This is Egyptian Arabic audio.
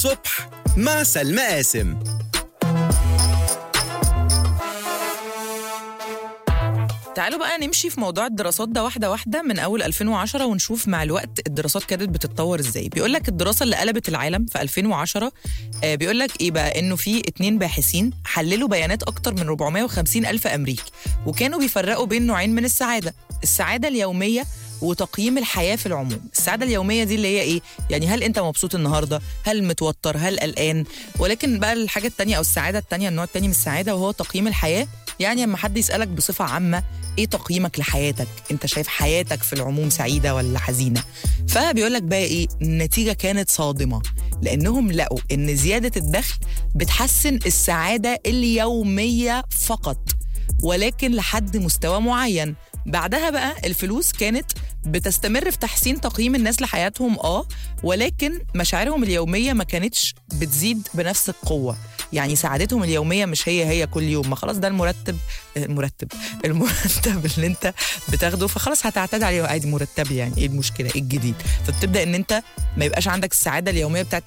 صبح مع سلمى قاسم تعالوا بقى نمشي في موضوع الدراسات ده واحده واحده من اول 2010 ونشوف مع الوقت الدراسات كانت بتتطور ازاي بيقول لك الدراسه اللي قلبت العالم في 2010 آه بيقول لك ايه بقى انه في اتنين باحثين حللوا بيانات اكتر من 450 الف امريكي وكانوا بيفرقوا بين نوعين من السعاده السعاده اليوميه وتقييم الحياه في العموم السعاده اليوميه دي اللي هي ايه يعني هل انت مبسوط النهارده هل متوتر هل قلقان ولكن بقى الحاجه التانية او السعاده التانية النوع التاني من السعاده وهو تقييم الحياه يعني لما حد يسالك بصفه عامه ايه تقييمك لحياتك انت شايف حياتك في العموم سعيده ولا حزينه فبيقول لك بقى ايه النتيجه كانت صادمه لانهم لقوا ان زياده الدخل بتحسن السعاده اليوميه فقط ولكن لحد مستوى معين بعدها بقى الفلوس كانت بتستمر في تحسين تقييم الناس لحياتهم اه ولكن مشاعرهم اليوميه ما كانتش بتزيد بنفس القوه يعني سعادتهم اليوميه مش هي هي كل يوم ما خلاص ده المرتب المرتب المرتب اللي انت بتاخده فخلاص هتعتاد عليه عادي مرتب يعني ايه المشكله ايه الجديد فبتبدا ان انت ما يبقاش عندك السعاده اليوميه بتاعت